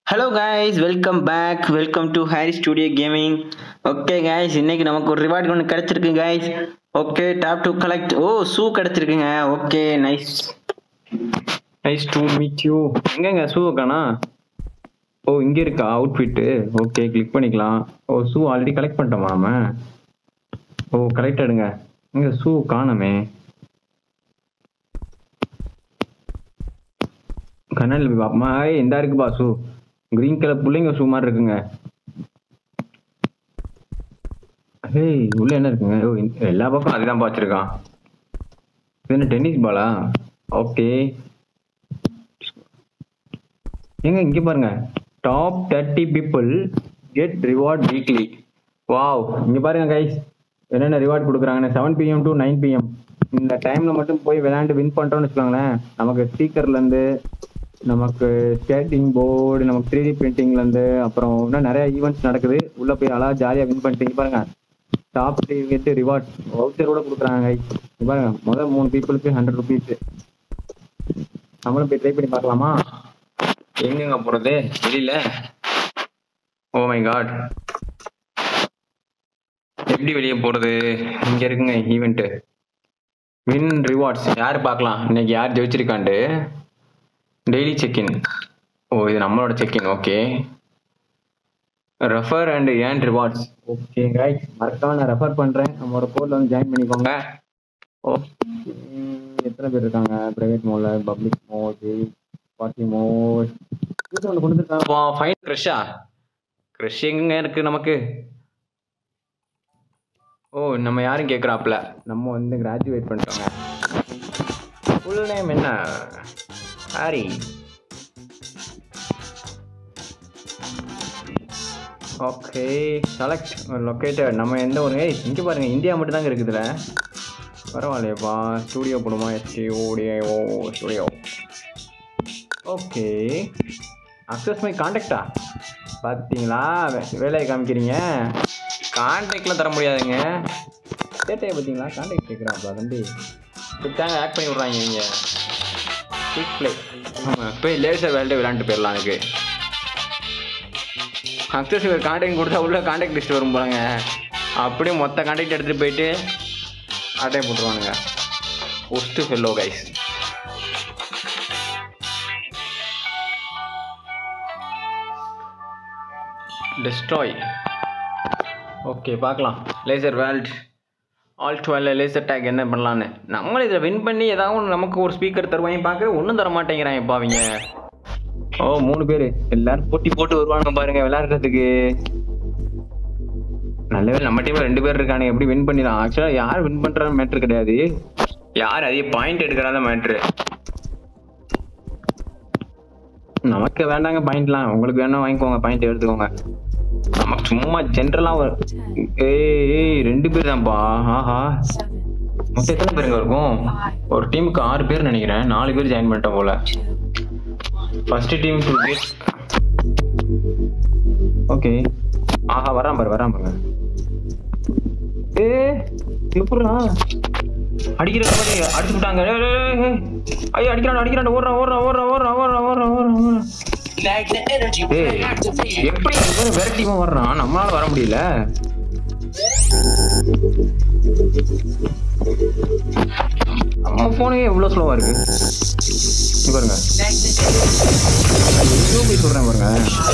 Hello guys welcome back welcome to Harry studio gaming okay guys இன்னைக்கு நமக்கு ஒரு reward ஒன்று கிடச்சிருக்கு guys okay top to collect ஓ ஷூ கிடச்சிருக்குங்க okay nice nice to meet you எங்கங்க ஷூ காணா ஓ இங்கே இருக்கா அவுட்ஃபிட்டு ஓகே கிளிக் பண்ணிக்கலாம் ஓ ஷூ ஆல்ரெடி கலெக்ட் பண்ணிட்டோமா நம்ம ஓ கலெக்டடுங்க இங்கே ஷூ காணமே கண்ணாடி போய் பாப்போமா ஏய் இந்த இருக்குப்பா ஷூ கிரீன் கலர் பிள்ளைங்க ஷூ மாதிரி இருக்குங்க ஏய் உள்ள என்ன இருக்குங்க ஓ இந்த- எல்லா பக்கம் அதுதான் வச்சிருக்கான் இது என்ன டென்னிஸ் பாலா ஓகே ஏங்க இங்க பாருங்க top thirty people get reward weekly wow இங்க பாருங்க கைஸ் என்னென்ன ரிவார்ட் கொடுக்குறாங்கன்னு seven PM to nine PM இந்த டைம்ல மட்டும் போய் விளையாண்டு வின் பண்ணிட்டோம்னு வச்சுக்கோங்களேன் நமக்கு ஸ்பீக்கர்ல இருந்து நமக்கு ஸ்கேட்டிங் போர்டு நமக்கு த்ரீ டி பிரிண்டிங்ல இருந்து அப்புறம் இன்னும் நிறைய ஈவெண்ட்ஸ் நடக்குது உள்ள போய் அழகா ஜாலியா வின் பண்ணிட்டீங்க பாருங்க top three with reward voucher கூட கொடுக்குறாங்க guys. இங்க பாருங்க முதல் மூணு பீப்புளுக்கு ஹண்ட்ரட் ருபீஸ் நம்மளும் போய் ட்ரை பண்ணி பார்க்கலாமா எங்கெங்க போறது வெளியில ஓ மை காட் எப்படி வெளியே போறது இங்க இருக்குங்க ஈவெண்ட் வின் ரிவார்ட்ஸ் யார் பார்க்கலாம் இன்னைக்கு யார் ஜெயிச்சிருக்காண்டு டெய்லி செக்இன் ஓ இது நம்மளோட check in okay refer and earn rewards okay guys மறக்காம நான் ரெஃபர் பண்றேன் நம்மளோட கோட்ல வந்து ஜாயின் பண்ணிக்கோங்க ஓகே எத்தனை பேர் இருக்காங்க பிரைவேட் மோட்ல பப்ளிக் மோட் பார்ட்டி மோட் இது ஒன்று கொண்டு வந்துருக்காங்க ஃபைன் க்ரஷ்ஷா க்ரஷ் எங்க இருக்கு நமக்கு ஓ நம்ம யாரும் கேட்குறாப்ல நம்ம வந்து கிராஜுவேட் பண்ணிட்டோங்க ஃபுல் நேம் என்ன ஹாரி ஓகே செலக்ட் லொக்கேட்டட் நம்ம எந்த ஒரு ஏய் இங்கே பாருங்க இந்தியா மட்டும் தாங்க இருக்குதுல பரவாயில்லையப்பா ஸ்டூடியோ போடுமா studio studio okay access my காண்டாக்டா பார்த்தீங்களா வே- வேலையை காமிக்கிறீங்க காண்டாக்ட்லாம் தர முடியாதுங்க சேட்டையை பார்த்தீங்களா காண்டாக்ட் கேட்குறாப்பா தம்பி இப்படித்தாங்க ஆக்ட் பண்ணி விட்றாங்க இவங்க குயிக் ப்ளே ஆமாம் போய் லேசர் வேல்ட்டு விளாண்டுட்டு போயிடலாம் அதுக்கு அக்சஸ் காண்டாக்ட் கொடுத்தா உள்ள காண்டாக்ட் லிஸ்ட் வரும் போலங்க அப்படியே மொத்த காண்டாக்ட் எடுத்துகிட்டு போயிட்டு அட்டையை போட்டுருவானுங்க ஒஸ்ட்டு ஃபெல்லோ கைஸ் டெஸ்ட்ராய் ஓகே பார்க்கலாம் laser world all duel laser tag என்ன பண்ணலான்னு நம்மளும் இதில் வின் பண்ணி ஏதாவது ஒன்று நமக்கு ஒரு ஸ்பீக்கர் தருவாங்க பார்க்குற ஒன்றும் தர மாட்டேங்கிறாங்க இப்போ அவங்க ஓ மூணு பேர் எல்லாரும் போட்டி போட்டு வருவாங்க பாருங்க விளையாடுறதுக்கு நல்ல வேளை நம்ம டீம்ல ரெண்டு பேர் இருக்கானுங்க எப்படி வின் பண்ணிடலாம் ஆக்சுவலாக யார் வின் பண்ற மேட்ரு கிடையாது யார் அதிக பாயிண்ட் எடுக்கிறாத மேட்ரு நமக்கு வேண்டாங்க பாயிண்ட்லாம் உங்களுக்கு வேணா வாங்கிக்கோங்க பாயிண்ட் எடுத்துக்கோங்க நமக்கு சும்மா ஜென்ரலா ஏய் ஏய் ரெண்டு பேர் தான்ப்பா ஆஹா மொத்தம் எத்தனை பேருங்க இருக்கும் ஒரு டீமுக்கு ஆறு பேர் நினைக்கிறேன் நாலு பேர் ஜாயின் பண்ணிட்டோம் போல first team two pair okay ஆஹா வரான் பாரு வரான் பாருங்க ஏ எப்படா அடிக்கிற மாதிரி அடிச்சு விட்டாங்க ஏய், ஏய், ஏய், ஏய். ஐயோ அடிக்கிறான் அடிக்கிறான் ஓடுறான் ஓடுறான் ஓடுறான் ஓடுறான் ஓடுறான் ஓடுறான் ஓடுறான் ஓடுறான் Magnet energy ஏய் plant activated. எப்படி இவன் வேற டீமா வர்றான் நம்மளால வர முடியல நம்ம போனே எவ்வளவு ஸ்லோவா இருக்கு இங்க பாருங்க Magnet எங்கேயோ போய் சொல்றேன் பாருங்க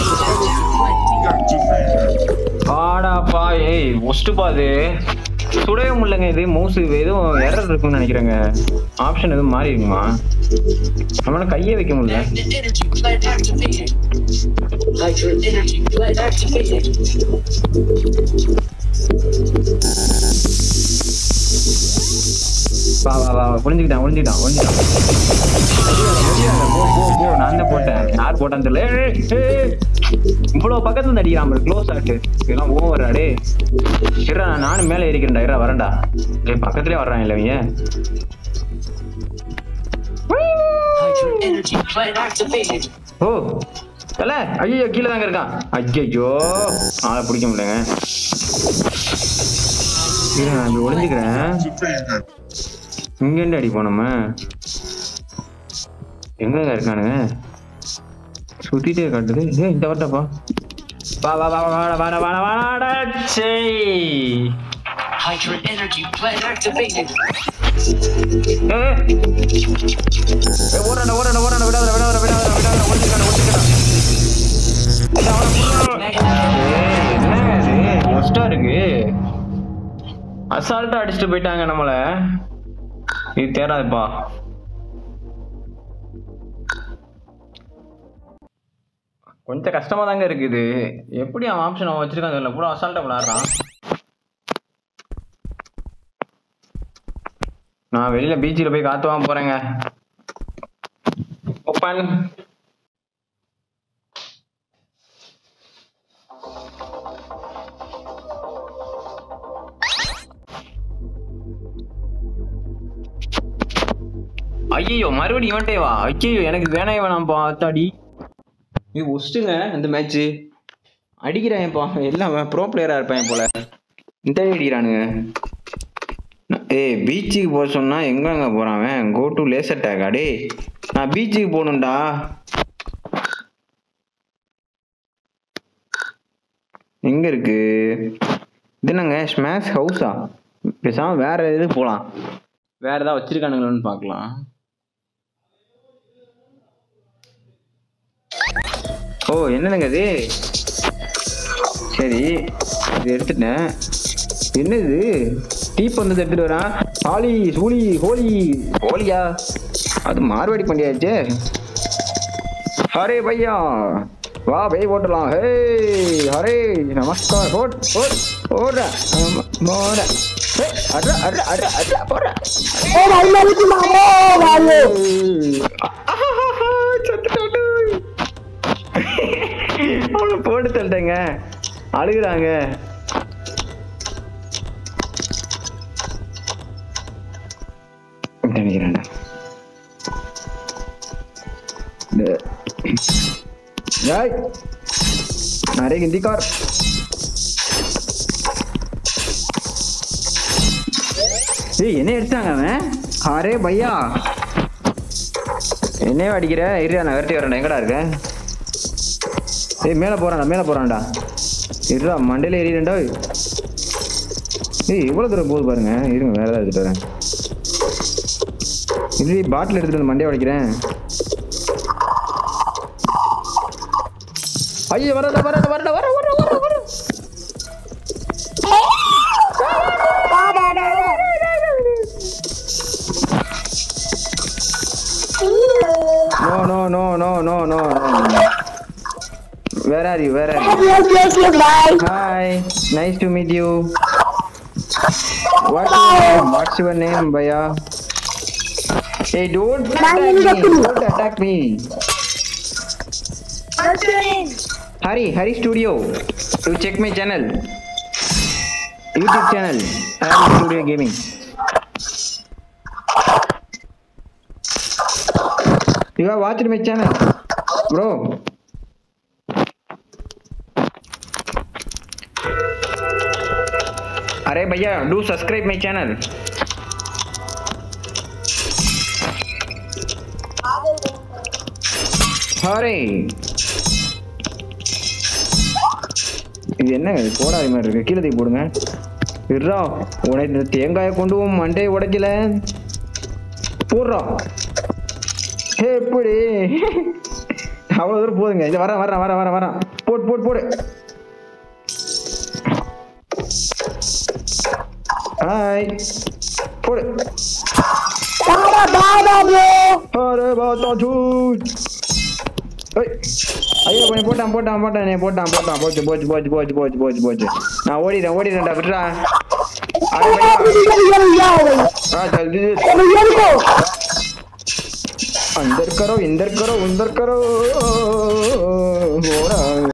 ஆடாப்பா ஏய் ஒஸ்ட்டுப்பா இது சுடவே முடியலங்க இது மவுஸ் எதுவும் எரர் இருக்கும்னு நினைக்கிறேங்க ஆப்ஷன் எதுவும் மாறி இருக்குமா நம்மளால கையே வைக்க முடியல magnet energy plant activated. Magnet energy plant activated. வா வா வா புரிஞ்சுக்கிட்டான் புரிஞ்சுக்கிட்டான் புரிஞ்சுக்கிட்டான் முடியாது, போ போ போ நான் தான் போட்டேன் யார் போட்டான்னு தெரியல ஏய், ஏய், ஏய். இவ்வளவு பக்கத்துல இருந்து அடிக்கிறான் க்ளோஸ் ஆட்டு இதெல்லாம் ஓவர் அடே இருடா நானும் மேலே ஏறிக்கிறேன்டா இருடா வரேன்டா ஏய் பக்கத்துலயே வர்றான் இல்லை இவங்க Hydro energy plant activated. ஓ தல ஐயோ கீழே தாங்க இருக்கான் ஐயோ ஆளை பிடிக்க முடியலங்க இரு, நான் இப்படி ஒளிஞ்சுக்கிறேன் இங்க அடிப்போம் நம்ம எங்கங்க இருக்கானுங்க சுத்திட்டே காட்டுது ஏய் இந்த வரட்டப்பா வா வா வா வா வாடா வாடா வாடா வாடா சரி Hydra energy plant activated. ஏய் ஏய் ஓடடா ஓடடா ஓடடா விடாத விடாத விடாத விடாத ஓடிக்கடா ஓடிக்கடா ஒஸ்டா இருக்கு அசால்ட்டா அடிச்சுட்டு போயிட்டாங்க நம்மள இது தேராதுப்பா கொஞ்சம் கஷ்டமா தாங்க இருக்குது எப்படி அவன் ஆப்ஷன் அவன் வச்சிருக்கான் தெரியல கூட அசால்ட்டா விளாடுறான் நான் வெளியில பீச்சில் போய் காத்து வாங்க போறேங்க ஓப்பன் ஐயோ மறுபடியும் இவன்ட்டே வா ஐயோ எனக்கு வேணே வேணாம்ப்பா அத்தாடி இது ஒஸ்ட்டுங்க இந்த மேட்ச்சு அடிக்கிறான்ப்பா எல்லாம் ப்ரோ பிளேயரா இருப்பேன் போல இந்த அடிக்கிறானுங்க ஏய் பீச்சுக்கு போக சொன்னா எங்கங்க போறான் அவன் கோ டு லேசர் டேக்கா டேய் நான் பீச்சுக்கு போகணும்டா எங்க இருக்கு இது என்னங்க ஸ்மாஷ் ஹவுஸா பேசாம வேற எது போலாம் வேற ஏதாவது வச்சிருக்கானுங்களான்னு பார்க்கலாம் ஓ என்னதுங்க இது சரி இது எடுத்துட்டேன் என்னது டீப் வந்து எடுத்துட்டு வரான் ஹாலி சூலி ஹோலி ஹோலியா அது மார்வாடி பண்டியாச்சே ஹரே பையா வா பை ஓட்டலாம் ஹே ஹரே நமஸ்கார் ஓட் ஓட் ஓட மோட ஹே அட்ர அட்ர அட்ர அட்ர போற அவனை போட்டு தள்ளிட்டேங்க அழுகுறாங்க நினைக்கிறேன் ஜாய் நிறைய ஹிந்திக்கார் ஏய் என்ன எடுத்தாங்க அவன் அரே பையா என்னையோ அடிக்கிற இரு நான் விரட்டி வரேன்டா எங்கடா இருக்க ஏய் மேலே போறான்டா மேலே போறான்டா இருடா மண்டையில ஏறிடா ஏய் இவ்வளோ தூரம் போகுது பாருங்க இருங்க வேற ஏதாவது எடுத்துட்டு வரேன் இது பாட்டில் எடுத்துட்டு வந்து மண்டையை உடைக்கிறேன் ஐயோ வரடா வரடா வரடா வர வர வர வர No, no, no, no, no, no, no. Where are you? Where are you? Yes, yes, yes, bye. Hi, nice to meet you. What's your name? What's your name, Baya? Hey, don't attack me. Don't attack me. What's your name? Hari, Hari Studio. To check my channel. YouTube channel. Hari Studio Gaming. You have watched my channel, bro. अरे भैया do subscribe my channel அரே இது என்ன இது போடாத மாதிரி இருக்கு கீழே தூக்கி போடுங்க இருறா உனக்கு இந்த தேங்காயை கொண்டு போய் மண்டையை உடைக்கல போடுறா ஹே எப்படி அவ்வளோ தூரம் போதுங்க இது வரேன் வரேன் வரேன் வரேன் வரேன் போட்டு போட்டு போடு ஹாய் போடு Bye, bye, bye, bro. அரே பாத்தா சூட் ஏய் ஐயோ கொஞ்சம் போட்டான் போட்டான் போட்டான் நீ போட்டான் போட்டான் போச்சு போச்சு போச்சு போச்சு போச்சு போச்சு போச்சு நான் ஓடிடுறேன் ஓடிடுறேன்டா விட்டுறா அரே பையா Yo, yo, yo. ஆ ஜல்தி Yo, yo, yo. अंदर करो इंदर करो उंदर करो हो रहा